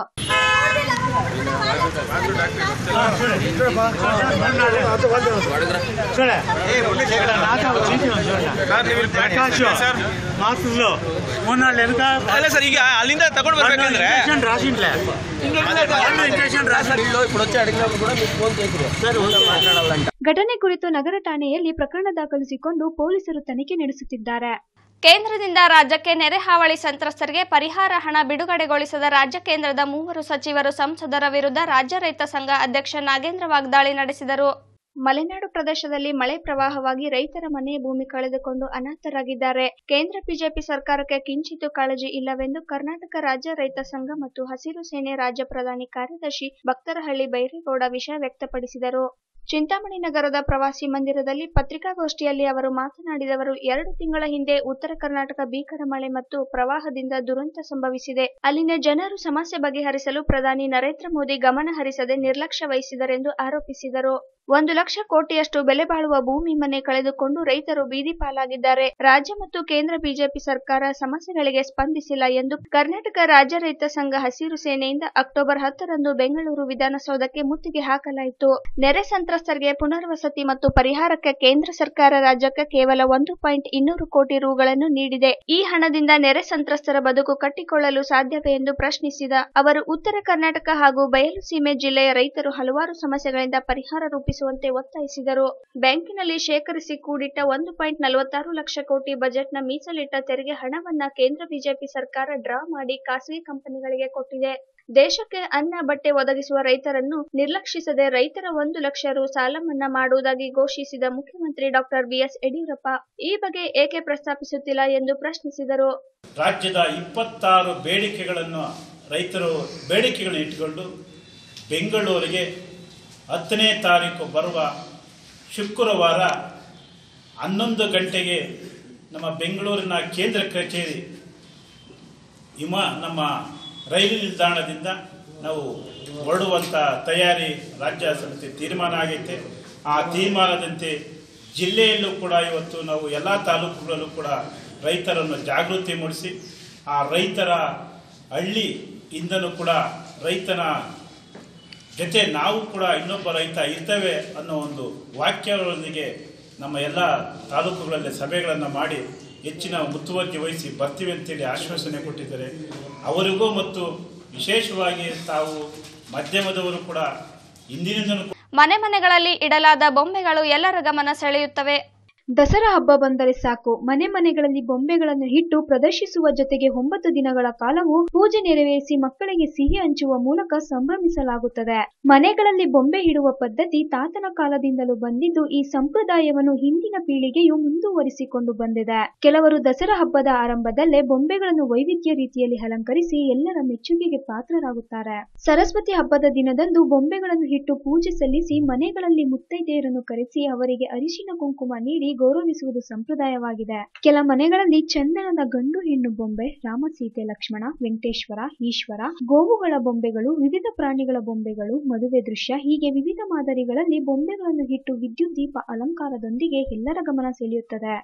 మాత్రలో మూడు వెనుక అಲ್ಲ సార్ ఇక అಲ್ಲಿంద తಗೊಂಡು ಬರ್ಬೇಕಂದ್ರೆ ఇంజక్షన్ రాసింట్లే ఇంజక్షన్ రాసి ఇప్పుడు వచ్చి అడిగినప్పుడు కూడా మీకు ఫోన్ చేసిరు సార్ మాట్లాడాలంట ಘಟನೆ ಕುರಿತು ನಗರ ಠಾಣೆಯಲ್ಲಿ ಪ್ರಕರಣ ದಾಖಲಿಸಿಕೊಂಡು ಪೊಲೀಸರು ತನಿಖೆ ನಡೆಸುತ್ತಿದ್ದಾರೆ ಕೇಂದ್ರದಿಂದ ರಾಜ್ಯಕ್ಕೆ ನೆರೆ ಹಾವಳಿ ಸಂತ್ರಸ್ತರಿಗೆ ಪರಿಹಾರ ಹಣ ಬಿಡುಗಡೆಗೊಳಿಸದ ರಾಜ್ಯ ಕೇಂದ್ರದ ಮೂವರು ಸಚಿವರು ಸಂಸದರ ವಿರುದ್ಧ ರಾಜ್ಯ ರೈತ ಸಂಘ ಅಧ್ಯಕ್ಷ ನಾಗೇಂದ್ರ ವಾಗ್ದಾಳಿ ನಡೆಸಿದರು ಮಲೆನಾಡು ಪ್ರದೇಶದಲ್ಲಿ ಮಳೆ ಪ್ರವಾಹವಾಗಿ ರೈತರ ಮನೆ ಭೂಮಿ ಕಳೆದುಕೊಂಡು ಅನಾಥರಾಗಿದ್ದಾರೆ ಕೇಂದ್ರ ಬಿಜೆಪಿ ಸರ್ಕಾರಕ್ಕೆ ಕಿಂಚಿತ್ತೂ ಕಾಳಜಿ ಇಲ್ಲವೆಂದು ಕರ್ನಾಟಕ ರಾಜ್ಯ ರೈತ ಸಂಘ ಮತ್ತು ಹಸಿರು ಸೇನೆ ರಾಜ್ಯ ಪ್ರಧಾನಿ ಕಾರ್ಯದರ್ಶಿ ಭಕ್ತರಹಳ್ಳಿ ಬೈರೇಗೌಡ ವಿಷಯ ವ್ಯಕ್ತಪಡಿಸಿದರು ಚಿಂತಾಮಣಿ ನಗರದ ಪ್ರವಾಸಿ ಮಂದಿರದಲ್ಲಿ ಪತ್ರಿಕಾಗೋಷ್ಠಿಯಲ್ಲಿ ಅವರು ಮಾತನಾಡಿದವರು ಎರಡು ತಿಂಗಳ ಹಿಂದೆ ಉತ್ತರ ಕರ್ನಾಟಕ ಭೀಕರ ಮಳೆ ಮತ್ತು ಪ್ರವಾಹದಿಂದ ದುರಂತ ಸಂಭವಿಸಿದೆ ಅಲ್ಲಿನ ಜನರು ಸಮಸ್ಯೆ ಬಗೆಹರಿಸಲು ಪ್ರಧಾನಿ ನರೇಂದ್ರ ಮೋದಿ ಗಮನ ಹರಿಸದೆ ನಿರ್ಲಕ್ಷ್ಯ ವಹಿಸಿದರೆಂದು ಆರೋಪಿಸಿದರು ಒಂದು ಲಕ್ಷ ಕೋಟಿಯಷ್ಟು ಬೆಲೆ ಬಾಳುವ ಭೂಮಿ ಮನೆ ಕಳೆದುಕೊಂಡು ರೈತರು ಬೀದಿ ಪಾಲಾಗಿದ್ದಾರೆ ರಾಜ್ಯ ಮತ್ತು ಕೇಂದ್ರ ಬಿಜೆಪಿ ಸರ್ಕಾರ ಸಮಸ್ಯೆಗಳಿಗೆ ಸ್ಪಂದಿಸಿಲ್ಲ ಎಂದು ಕರ್ನಾಟಕ ರಾಜ್ಯ ರೈತ ಸಂಘ ಹಸಿರು ಸೇನೆಯಿಂದ ಅಕ್ಟೋಬರ್ ಹತ್ತರಂದು ಬೆಂಗಳೂರು ವಿಧಾನಸೌಧಕ್ಕೆ ಮುತ್ತಿಗೆ ಹಾಕಲಾಯಿತು ನೆರೆ ಸಂತ್ರಸ್ತರಿಗೆ ಪುನರ್ವಸತಿ ಮತ್ತು ಪರಿಹಾರಕ್ಕೆ ಕೇಂದ್ರ ಸರ್ಕಾರ ರಾಜ್ಯಕ್ಕೆ ಕೇವಲ ಒಂದು ಪಾಯಿಂಟ್ ಇನ್ನೂರು ಕೋಟಿ ರೂಗಳನ್ನು ನೀಡಿದೆ ಈ ಹಣದಿಂದ ನೆರೆ ಸಂತ್ರಸ್ತರ ಬದುಕು ಕಟ್ಟಿಕೊಳ್ಳಲು ಸಾಧ್ಯವೇ ಎಂದು ಪ್ರಶ್ನಿಸಿದ ಅವರು ಉತ್ತರ ಕರ್ನಾಟಕ ಹಾಗೂ ಬಯಲು ಸೀಮೆ ಜಿಲ್ಲೆಯ ರೈತರು ಹಲವಾರು ಸಮಸ್ಯೆಗಳಿಂದ ಪರಿಹಾರ ರೂಪಿಸುವಂತೆ ಒತ್ತಾಯಿಸಿದರು ಬ್ಯಾಂಕಿನಲ್ಲಿ ಶೇಖರಿಸಿ ಕೂಡಿಟ್ಟ ಒಂದು ಪಾಯಿಂಟ್ ನಲವತ್ತಾರು ಲಕ್ಷ ಕೋಟಿ ಬಜೆಟ್ನ ಮೀಸಲಿಟ್ಟ ತೆರಿಗೆ ಹಣವನ್ನ ಕೇಂದ್ರ ಬಿಜೆಪಿ ಸರ್ಕಾರ ಡ್ರಾ ಮಾಡಿ ಖಾಸಗಿ ಕಂಪನಿಗಳಿಗೆ ಕೊಟ್ಟಿದೆ ದೇಶಕ್ಕೆ ಅನ್ನ ಬಟ್ಟೆ ಒದಗಿಸುವ ರೈತರನ್ನು ನಿರ್ಲಕ್ಷಿಸದೆ ರೈತರ ಒಂದು ಲಕ್ಷ ರು ಸಾಲ ಮನ್ನಾ ಮಾಡುವುದಾಗಿ ಘೋಷಿಸಿದ ಮುಖ್ಯಮಂತ್ರಿ ಡಾಕ್ಟರ್ ಬಿಎಸ್ ಯಡಿಯೂರಪ್ಪ ಈ ಬಗ್ಗೆ ಏಕೆ ಪ್ರಸ್ತಾಪಿಸುತ್ತಿಲ್ಲ ಎಂದು ಪ್ರಶ್ನಿಸಿದರು ರಾಜ್ಯದ ಇಪ್ಪತ್ತಾರು ಬೇಡಿಕೆಗಳನ್ನು ರೈತರು ಬೇಡಿಕೆಗಳನ್ನು ಇಟ್ಟುಕೊಂಡು ಬೆಂಗಳೂರಿಗೆ ಹತ್ತನೇ ತಾರೀಕು ಬರುವ ಶುಕ್ರವಾರ ಹನ್ನೊಂದು ಗಂಟೆಗೆ ನಮ್ಮ ಬೆಂಗಳೂರಿನ ಕೇಂದ್ರ ಕಚೇರಿ ಹಿಮ ನಮ್ಮ ರೈಲು ನಿಲ್ದಾಣದಿಂದ ನಾವು ಹೊರಡುವಂಥ ತಯಾರಿ ರಾಜ್ಯ ಸಮಿತಿ ತೀರ್ಮಾನ ಆಗೈತೆ ಆ ತೀರ್ಮಾನದಂತೆ ಜಿಲ್ಲೆಯಲ್ಲೂ ಕೂಡ ಇವತ್ತು ನಾವು ಎಲ್ಲ ತಾಲೂಕುಗಳಲ್ಲೂ ಕೂಡ ರೈತರನ್ನು ಜಾಗೃತಿ ಮೂಡಿಸಿ ಆ ರೈತರ ಹಳ್ಳಿ ಇಂದನೂ ಕೂಡ ರೈತನ ಜೊತೆ ನಾವು ಕೂಡ ಇನ್ನೊಬ್ಬ ರೈತ ಇರ್ತೇವೆ ಅನ್ನೋ ಒಂದು ವಾಕ್ಯಗಳೊಂದಿಗೆ ನಮ್ಮ ಎಲ್ಲ ತಾಲೂಕುಗಳಲ್ಲಿ ಸಭೆಗಳನ್ನು ಮಾಡಿ ಹೆಚ್ಚಿನ ಮುತುವರ್ಜಿ ವಹಿಸಿ ಬರ್ತೀವಿ ಅಂತೇಳಿ ಆಶ್ವಾಸನೆ ಕೊಟ್ಟಿದ್ದಾರೆ ಅವರಿಗೂ ಮತ್ತು ವಿಶೇಷವಾಗಿ ತಾವು ಮಾಧ್ಯಮದವರು ಕೂಡ ಇಂದಿನಿಂದಲೂ ಮನೆ ಮನೆಗಳಲ್ಲಿ ಇಡಲಾದ ಬೊಂಬೆಗಳು ಎಲ್ಲರ ಗಮನ ಸೆಳೆಯುತ್ತವೆ ದಸರಾ ಹಬ್ಬ ಬಂದರೆ ಸಾಕು ಮನೆ ಮನೆಗಳಲ್ಲಿ ಬೊಂಬೆಗಳನ್ನು ಇಟ್ಟು ಪ್ರದರ್ಶಿಸುವ ಜೊತೆಗೆ ಒಂಬತ್ತು ದಿನಗಳ ಕಾಲವು ಪೂಜೆ ನೆರವೇರಿಸಿ ಮಕ್ಕಳಿಗೆ ಸಿಹಿ ಹಂಚುವ ಮೂಲಕ ಸಂಭ್ರಮಿಸಲಾಗುತ್ತದೆ ಮನೆಗಳಲ್ಲಿ ಬೊಂಬೆ ಇಡುವ ಪದ್ಧತಿ ತಾತನ ಕಾಲದಿಂದಲೂ ಬಂದಿದ್ದು ಈ ಸಂಪ್ರದಾಯವನ್ನು ಹಿಂದಿನ ಪೀಳಿಗೆಯು ಮುಂದುವರಿಸಿಕೊಂಡು ಬಂದಿದೆ ಕೆಲವರು ದಸರಾ ಹಬ್ಬದ ಆರಂಭದಲ್ಲೇ ಬೊಂಬೆಗಳನ್ನು ವೈವಿಧ್ಯ ರೀತಿಯಲ್ಲಿ ಅಲಂಕರಿಸಿ ಎಲ್ಲರ ಮೆಚ್ಚುಗೆಗೆ ಪಾತ್ರರಾಗುತ್ತಾರೆ ಸರಸ್ವತಿ ಹಬ್ಬದ ದಿನದಂದು ಬೊಂಬೆಗಳನ್ನು ಇಟ್ಟು ಪೂಜೆ ಸಲ್ಲಿಸಿ ಮನೆಗಳಲ್ಲಿ ಮುತ್ತೈದೆಯರನ್ನು ಕರೆಸಿ ಅವರಿಗೆ ಅರಿಶಿನ ಕುಂಕುಮ ನೀಡಿ ಗೌರವಿಸುವುದು ಸಂಪ್ರದಾಯವಾಗಿದೆ ಕೆಲ ಮನೆಗಳಲ್ಲಿ ಚಂದನದ ಗಂಡು ಹೆಣ್ಣು ಬೊಂಬೆ ರಾಮ ಸೀತೆ ಲಕ್ಷ್ಮಣ ವೆಂಕಟೇಶ್ವರ ಈಶ್ವರ ಗೋವುಗಳ ಬೊಂಬೆಗಳು ವಿವಿಧ ಪ್ರಾಣಿಗಳ ಬೊಂಬೆಗಳು ಮದುವೆ ದೃಶ್ಯ ಹೀಗೆ ವಿವಿಧ ಮಾದರಿಗಳಲ್ಲಿ ಬೊಂಬೆಗಳನ್ನು ಇಟ್ಟು ವಿದ್ಯುತ್ ದೀಪ ಅಲಂಕಾರದೊಂದಿಗೆ ಎಲ್ಲರ ಗಮನ ಸೆಳೆಯುತ್ತದೆ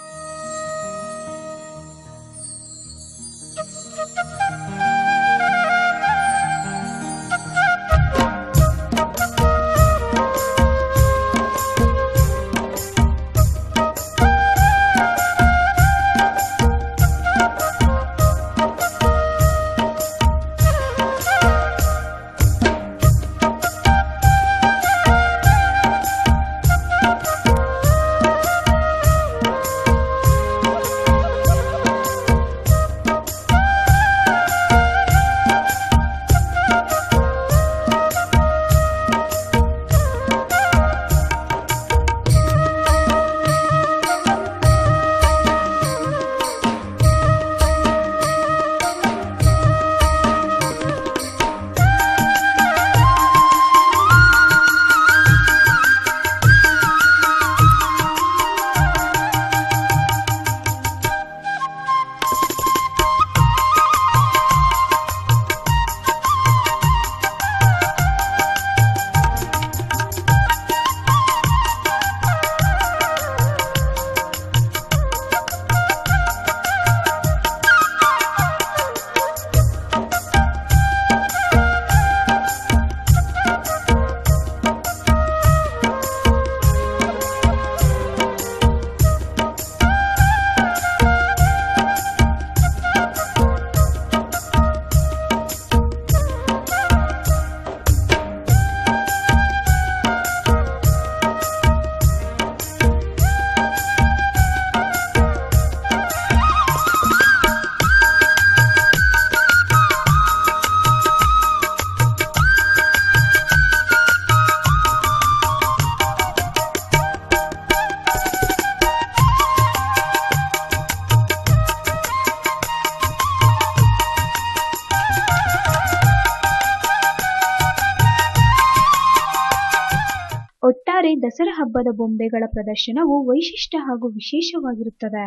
ಒಟ್ಟಾರೆ ದಸರಾ ಹಬ್ಬದ ಬೊಂಬೆಗಳ ಪ್ರದರ್ಶನವು ವೈಶಿಷ್ಟ್ಯ ಹಾಗೂ ವಿಶೇಷವಾಗಿರುತ್ತದೆ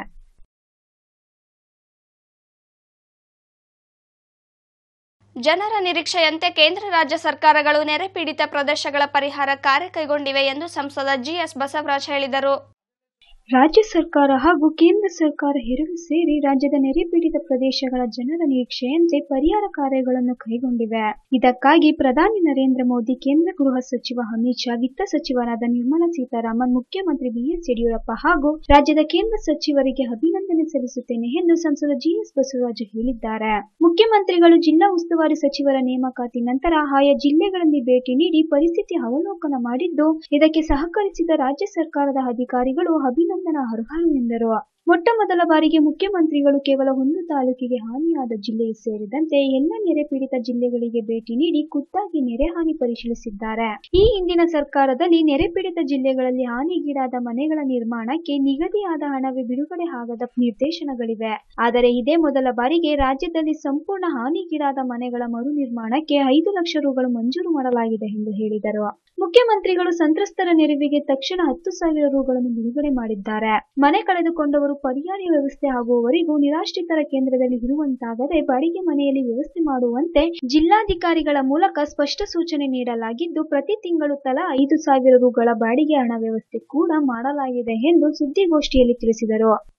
ಜನರ ನಿರೀಕ್ಷೆಯಂತೆ ಕೇಂದ್ರ ರಾಜ್ಯ ಸರ್ಕಾರಗಳು ನೆರೆ ಪೀಡಿತ ಪ್ರದೇಶಗಳ ಪರಿಹಾರ ಕಾರ್ಯ ಕೈಗೊಂಡಿವೆ ಎಂದು ಸಂಸದ ಜಿಎಸ್ ಬಸವರಾಜ್ ಹೇಳಿದರು ರಾಜ್ಯ ಸರ್ಕಾರ ಹಾಗೂ ಕೇಂದ್ರ ಸರ್ಕಾರ ಎರಡೂ ಸೇರಿ ರಾಜ್ಯದ ನೆರೆ ಪೀಡಿತ ಪ್ರದೇಶಗಳ ಜನರ ನಿರೀಕ್ಷೆಯಂತೆ ಪರಿಹಾರ ಕಾರ್ಯಗಳನ್ನು ಕೈಗೊಂಡಿವೆ ಇದಕ್ಕಾಗಿ ಪ್ರಧಾನಿ ನರೇಂದ್ರ ಮೋದಿ ಕೇಂದ್ರ ಗೃಹ ಸಚಿವ ಅಮಿತ್ ಶಾ ವಿತ್ತ ಸಚಿವರಾದ ನಿರ್ಮಲಾ ಸೀತಾರಾಮನ್ ಮುಖ್ಯಮಂತ್ರಿ ಬಿಎಸ್ ಯಡಿಯೂರಪ್ಪ ಹಾಗೂ ರಾಜ್ಯದ ಕೇಂದ್ರ ಸಚಿವರಿಗೆ ಅಭಿನಂದನೆ ಸಲ್ಲಿಸುತ್ತೇನೆ ಎಂದು ಸಂಸದ ಜಿಎಸ್ ಬಸವರಾಜು ಹೇಳಿದ್ದಾರೆ ಮುಖ್ಯಮಂತ್ರಿಗಳು ಜಿಲ್ಲಾ ಉಸ್ತುವಾರಿ ಸಚಿವರ ನೇಮಕಾತಿ ನಂತರ ಆಯಾ ಜಿಲ್ಲೆಗಳಲ್ಲಿ ಭೇಟಿ ನೀಡಿ ಪರಿಸ್ಥಿತಿ ಅವಲೋಕನ ಮಾಡಿದ್ದು ಇದಕ್ಕೆ ಸಹಕರಿಸಿದ ರಾಜ್ಯ ಸರ್ಕಾರದ ಅಧಿಕಾರಿಗಳು ಅಭಿನಂದನಾ ಅರ್ಹರು ಎಂದರು ಮೊಟ್ಟ ಮೊದಲ ಬಾರಿಗೆ ಮುಖ್ಯಮಂತ್ರಿಗಳು ಕೇವಲ ಒಂದು ತಾಲೂಕಿಗೆ ಹಾನಿಯಾದ ಜಿಲ್ಲೆ ಸೇರಿದಂತೆ ಎಲ್ಲ ನೆರೆ ಪೀಡಿತ ಜಿಲ್ಲೆಗಳಿಗೆ ಭೇಟಿ ನೀಡಿ ಖುದ್ದಾಗಿ ನೆರೆ ಹಾನಿ ಪರಿಶೀಲಿಸಿದ್ದಾರೆ ಈ ಹಿಂದಿನ ಸರ್ಕಾರದಲ್ಲಿ ನೆರೆ ಪೀಡಿತ ಜಿಲ್ಲೆಗಳಲ್ಲಿ ಹಾನಿಗೀಡಾದ ಮನೆಗಳ ನಿರ್ಮಾಣಕ್ಕೆ ನಿಗದಿಯಾದ ಹಣವೇ ಬಿಡುಗಡೆ ಆಗದ ನಿರ್ದೇಶನಗಳಿವೆ ಆದರೆ ಇದೇ ಮೊದಲ ಬಾರಿಗೆ ರಾಜ್ಯದಲ್ಲಿ ಸಂಪೂರ್ಣ ಹಾನಿಗೀಡಾದ ಮನೆಗಳ ಮರು ನಿರ್ಮಾಣಕ್ಕೆ ಐದು ಲಕ್ಷ ರುಗಳು ಮಂಜೂರು ಮಾಡಲಾಗಿದೆ ಎಂದು ಹೇಳಿದರು ಮುಖ್ಯಮಂತ್ರಿಗಳು ಸಂತ್ರಸ್ತರ ನೆರವಿಗೆ ತಕ್ಷಣ ಹತ್ತು ಸಾವಿರ ರುಗಳನ್ನು ಬಿಡುಗಡೆ ಮಾಡಿದ್ದಾರೆ ಮನೆ ಕಳೆದುಕೊಂಡವರು ಪರಿಹಾರ ವ್ಯವಸ್ಥೆ ಆಗುವವರೆಗೂ ನಿರಾಶ್ರಿತರ ಕೇಂದ್ರದಲ್ಲಿ ಇರುವಂತಾಗದೆ ಬಾಡಿಗೆ ಮನೆಯಲ್ಲಿ ವ್ಯವಸ್ಥೆ ಮಾಡುವಂತೆ ಜಿಲ್ಲಾಧಿಕಾರಿಗಳ ಮೂಲಕ ಸ್ಪಷ್ಟ ಸೂಚನೆ ನೀಡಲಾಗಿದ್ದು ಪ್ರತಿ ತಿಂಗಳು ತಲಾ ಐದು ಸಾವಿರ ರುಗಳ ಬಾಡಿಗೆ ಹಣ ವ್ಯವಸ್ಥೆ ಕೂಡ ಮಾಡಲಾಗಿದೆ ಎಂದು ಸುದ್ದಿಗೋಷ್ಠಿಯಲ್ಲಿ ತಿಳಿಸಿದರು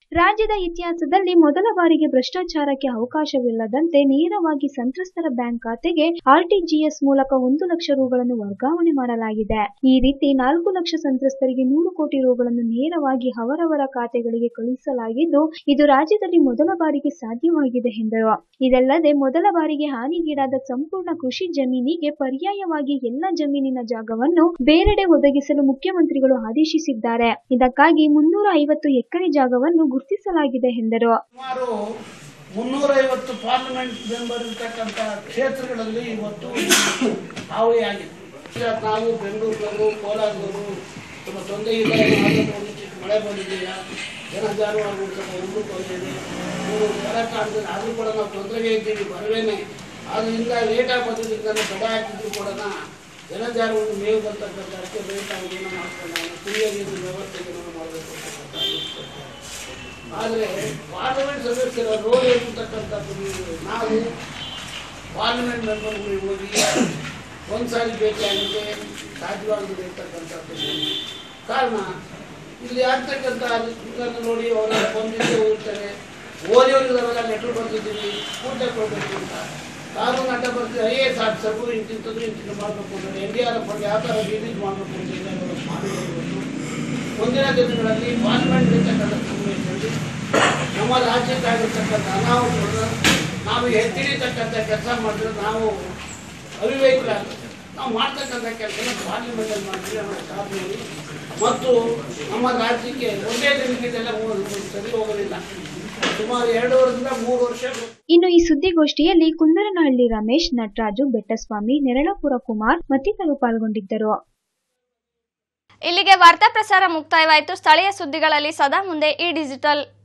ರಾಜ್ಯದ ಇತಿಹಾಸದಲ್ಲಿ ಮೊದಲ ಬಾರಿಗೆ ಭ್ರಷ್ಟಾಚಾರಕ್ಕೆ ಅವಕಾಶವಿಲ್ಲದಂತೆ ನೇರವಾಗಿ ಸಂತ್ರಸ್ತರ ಬ್ಯಾಂಕ್ ಖಾತೆಗೆ ಆರ್ಟಿಜಿಎಸ್ ಮೂಲಕ ಒಂದು ಲಕ್ಷ ರುಗಳನ್ನು ವರ್ಗಾವಣೆ ಮಾಡಲಾಗಿದೆ ಈ ರೀತಿ ನಾಲ್ಕು ಲಕ್ಷ ಸಂತ್ರಸ್ತರಿಗೆ ನೂರು ಕೋಟಿ ರುಗಳನ್ನು ನೇರವಾಗಿ ಅವರವರ ಖಾತೆಗಳಿಗೆ ಕಳುಹಿಸಲಾಗಿದ್ದು ಇದು ರಾಜ್ಯದಲ್ಲಿ ಮೊದಲ ಬಾರಿಗೆ ಸಾಧ್ಯವಾಗಿದೆ ಎಂದರು ಇದಲ್ಲದೆ ಮೊದಲ ಬಾರಿಗೆ ಹಾನಿಗೀಡಾದ ಸಂಪೂರ್ಣ ಕೃಷಿ ಜಮೀನಿಗೆ ಪರ್ಯಾಯವಾಗಿ ಎಲ್ಲ ಜಮೀನಿನ ಜಾಗವನ್ನು ಬೇರೆಡೆ ಒದಗಿಸಲು ಮುಖ್ಯಮಂತ್ರಿಗಳು ಆದೇಶಿಸಿದ್ದಾರೆ ಇದಕ್ಕಾಗಿ ಮುನ್ನೂರ ಐವತ್ತು ಎಕರೆ ಜಾಗವನ್ನು ಗುರುತಿಸಲಾಗಿದೆ ಎಂದರು ಸುಮಾರು ಮುನ್ನೂರೈವತ್ತು ಪಾರ್ಲಿಮೆಂಟ್ ಮೆಂಬರ್ ಇರ್ತಕ್ಕಂಥ ಕ್ಷೇತ್ರಗಳಲ್ಲಿ ಇವತ್ತು ಹಾವಳಿಯಾಗಿದೆ ಈಗ ನಾವು ಬೆಂಗಳೂರಿನವರು ಕೋಲಾರದವರು ತುಂಬ ತೊಂದರೆ ಇಲ್ಲ ಒಂದು ಚಿಕ್ಕ ಮಳೆ ಬಂದಿದೆಯಾ ಜನ ಜಾನುವಾರು ಸ್ವಲ್ಪ ಒಂದು ತೊಂದರೆ ಇದೆ ಮೂರು ಮಳೆ ಕಾಣ್ತದೆ ಆದರೂ ಕೂಡ ನಾವು ತೊಂದರೆಗೆ ಇದ್ದೀವಿ ಬರವೇನೆ ಆದ್ದರಿಂದ ಲೇಟಾಗಿ ಬಂದಿದ್ದರಿಂದ ತಡೆ ಹಾಕಿದ್ರು ಕೂಡ ಜನ ಜಾನುವಾರು ಮೇವು ಬರ್ತಕ್ಕಂಥಕ್ಕೆ ರೇಟ್ ಆಗೋದನ್ನು ಮಾಡ್ಕೊಂಡು ನಾವು ಕುಡಿಯೋ ನೀರಿನ ವ್ಯವಸ್ಥೆಗಳನ್ನು ಮಾಡಬೇಕು ಅಂತಕ್ಕಂಥ ಅನಿಸ್ಕೊಳ್ತಾರೆ. ಆದರೆ ಪಾರ್ಲಿಮೆಂಟ್ ಸದಸ್ಯರ ರೋಲ್ ಇರ್ತಕ್ಕಂಥದ್ದು ನೀವು ನಾವು ಪಾರ್ಲಿಮೆಂಟ್ ಮೆಂಬರ್ಗಳಿಗೆ ಹೋಗಿ ಒಂದು ಸಾರಿ ಭೇಟಿಯಾಗಿದೆ ಸಾಧ್ಯವಾಗದೆ ಇರ್ತಕ್ಕಂಥದ್ದು ಕಾರಣ ಇಲ್ಲಿ ಆಗ್ತಕ್ಕಂಥ ಇದನ್ನು ನೋಡಿ ಅವರ ಬಂದಿದ್ದೇ ಹೋಗ್ತಾರೆ ಓದಿಯವರಿಗೆಲ್ಲ ಲೆಟ್ರ್ ಬರ್ತಿದ್ದೀವಿ ಊಟ ಕೊಡಬೇಕು ಅಂತ ಕಾನೂನು ಅಡ್ಡ ಬರ್ತೀವಿ ಐ ಎ ಎಸ್ ಆಫೀಸರ್ಗೂ ಇಂತಿಂಥದ್ದು ಇಂತಿಂತ ಮಾಡಬೇಕು ಅಂದರೆ ಎನ್ ಡಿ ಆರ್ ಎಫ್ ಯಾವ ಥರ ರಿಲೀಸ್ ಮಾಡಬೇಕು ಅಂತ ಏನಾದರೂ ಮಾಡಿರಬೇಕು ಮುಂದಿನ ದಿನಗಳಲ್ಲಿ ಪಾರ್ಲಿಮೆಂಟ್ ಇರ್ತಕ್ಕಂಥ ಸನ್ನಿವೇಶದಲ್ಲಿ ನಮ್ಮ ರಾಜ್ಯಕ್ಕಾಗಿರ್ತಕ್ಕಂಥ ಅನಾಹುತವನ್ನು ನಾವು ಎತ್ತಿಡಿತಕ್ಕಂಥ ಕೆಲಸ ಮಾಡಿದ್ರೆ ನಾವು ಅವಿವೇಕರಾಗ್ತದೆ ನಾವು ಮಾಡ್ತಕ್ಕಂಥ ಕೆಲಸ ಪಾರ್ಲಿಮೆಂಟಲ್ಲಿ ಮಾಡಿದ್ರೆ ನಮ್ಮ ಸಾಧನೆ ಮತ್ತು ನಮ್ಮ ರಾಜ್ಯಕ್ಕೆ ಒಂದೇ ದಿನಕ್ಕೆಲ್ಲ ಸರಿ ಹೋಗೋದಿಲ್ಲ ಸುಮಾರು ಎರಡು ವರ್ಷದಿಂದ ಮೂರು ವರ್ಷ ಇನ್ನು ಈ ಸುದ್ದಿಗೋಷ್ಠಿಯಲ್ಲಿ ಕುಂದರನಹಳ್ಳಿ ರಮೇಶ್ ನಟರಾಜು ಬೆಟ್ಟಸ್ವಾಮಿ ನೆರಳಪುರ ಕುಮಾರ್ ಮತ್ತಿತರರು ಪಾಲ್ಗೊಂಡಿದ್ದರು ಇಲ್ಲಿಗೆ ವಾರ್ತಾ ಪ್ರಸಾರ ಮುಕ್ತಾಯವಾಯಿತು ಸ್ಥಳೀಯ ಸುದ್ದಿಗಳಲ್ಲಿ ಸದಾ ಮುಂದೆ ಈ ಡಿಜಿಟಲ್